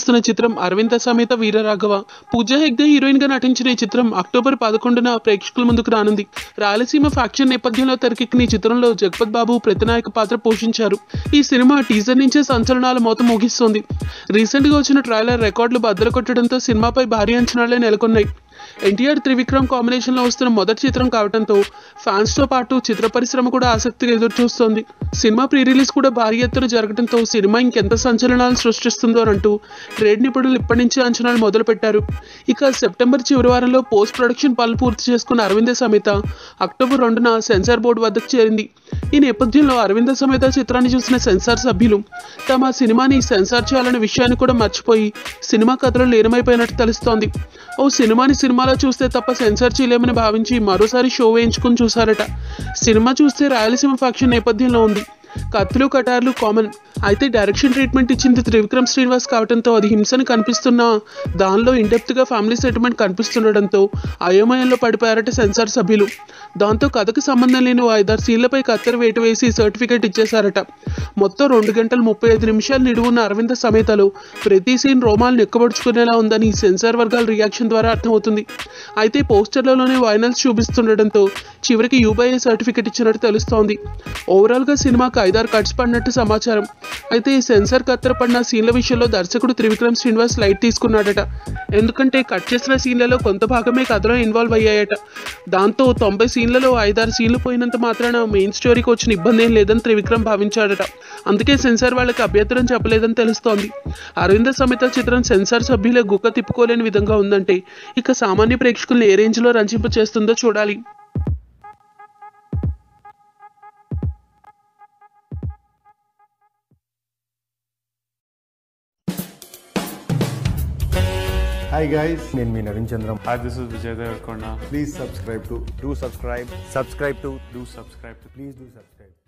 వస్తున్న చిత్రం అరవింద సమేత వీరరాఘవ పూజ హెగ్డే హీరోయిన్ గా నటించిన ఈ చిత్రం అక్టోబర్ పదకొండున ప్రేక్షకుల ముందుకు రానుంది రాయలసీమ ఫ్యాక్షన్ నేపథ్యంలో తెరకెక్కిన ఈ చిత్రంలో జగపత్ బాబు ప్రతినాయక పాత్ర పోషించారు ఈ సినిమా టీజర్ నుంచే సంచలనాల మోత మోగిస్తోంది రీసెంట్ గా వచ్చిన ట్రైలర్ రికార్డులు బద్దలు కొట్టడంతో సినిమాపై భారీ అంచనాలే నెలకొన్నాయి ఎన్టీఆర్ త్రివిక్రమ్ కాంబినేషన్లో వస్తున్న మొదటి చిత్రం కావడంతో ఫ్యాన్స్తో పాటు చిత్ర పరిశ్రమ కూడా ఆసక్తిగా ఎదురుచూస్తోంది సినిమా ప్రీ రిలీజ్ కూడా భారీ ఎత్తున జరగడంతో సినిమా ఇంకెంత సంచలనాలు సృష్టిస్తుందో అంటూ ట్రేడ్ నిపుణులు ఇప్పటి నుంచే అంచనాలు మొదలుపెట్టారు ఇక సెప్టెంబర్ చివరి వారంలో పోస్ట్ ప్రొడక్షన్ పనులు పూర్తి చేసుకున్న అరవింద సమేత అక్టోబర్ రెండున సెన్సార్ బోర్డు వద్దకు చేరింది ఈ నేపథ్యంలో అరవింద సమేత చిత్రాన్ని చూసిన సెన్సార్ సభ్యులు తమ సినిమాని సెన్సార్ చేయాలనే విషయాన్ని కూడా మర్చిపోయి సినిమా కథలో లీనమైపోయినట్టు తెలుస్తోంది ఓ సినిమాని సినిమాలో చూస్తే తప్ప సెన్సార్ చేయలేమని భావించి మరోసారి షో వేయించుకుని చూశారట సినిమా చూస్తే రాయలసీమ ఫ్యాక్షన్ నేపథ్యంలో ఉంది కత్తులు కటార్లు కామన్ అయితే డైరెక్షన్ ట్రీట్మెంట్ ఇచ్చింది త్రివిక్రమ్ శ్రీనివాస్ కావడంతో అది హింసని కనిపిస్తున్న దానిలో ఇండెప్త్గా ఫ్యామిలీ సెటిల్మెంట్ కనిపిస్తుండడంతో అయోమయంలో పడిపోయారట సెన్సార్ సభ్యులు దాంతో కథకు సంబంధం లేని ఓ ఐదారు సీన్లపై కత్తెర వేటు వేసి సర్టిఫికేట్ ఇచ్చేశారట మొత్తం రెండు గంటల ముప్పై ఐదు నిమిషాలు నిడువున్న అరవింద సమేతలో ప్రతి సీన్ రోమాలు నెక్కబడుచుకునేలా ఉందని సెన్సార్ వర్గాల రియాక్షన్ ద్వారా అర్థమవుతుంది అయితే పోస్టర్లలోనే వైనల్స్ చూపిస్తుండడంతో చివరికి యూబైఏ సర్టిఫికేట్ ఇచ్చినట్టు తెలుస్తోంది ఓవరాల్గా సినిమాకు ఐదారు కట్స్ పడినట్టు సమాచారం అయితే ఈ సెన్సార్ కత్తెర పడిన సీన్ల విషయంలో దర్శకుడు త్రివిక్రమ్ శ్రీనివాస్ లైట్ తీసుకున్నాడట ఎందుకంటే కట్ చేసిన సీన్లలో కొంత భాగమే కథలో ఇన్వాల్వ్ అయ్యాయట దాంతో తొంభై సీన్లలో ఐదారు సీన్లు పోయినంత మాత్రాన మెయిన్ స్టోరీకి వచ్చిన ఇబ్బంది ఏం లేదని త్రివిక్రమ్ భావించాడట అందుకే సెన్సార్ వాళ్ళకి అభ్యంతరం చెప్పలేదని తెలుస్తోంది అరవింద సమేత చిత్రం సెన్సార్ సభ్యులే గుక్క తిప్పుకోలేని విధంగా ఉందంటే ఇక సామాన్య ప్రేక్షకుల్ని ఏ రేంజ్లో రంజింప చేస్తుందో చూడాలి హాయ్ గైస్ నేను మీ Naveen Chandram Hi, this is Vijay Devarkonda. Please subscribe to do subscribe subscribe to Do subscribe to please do subscribe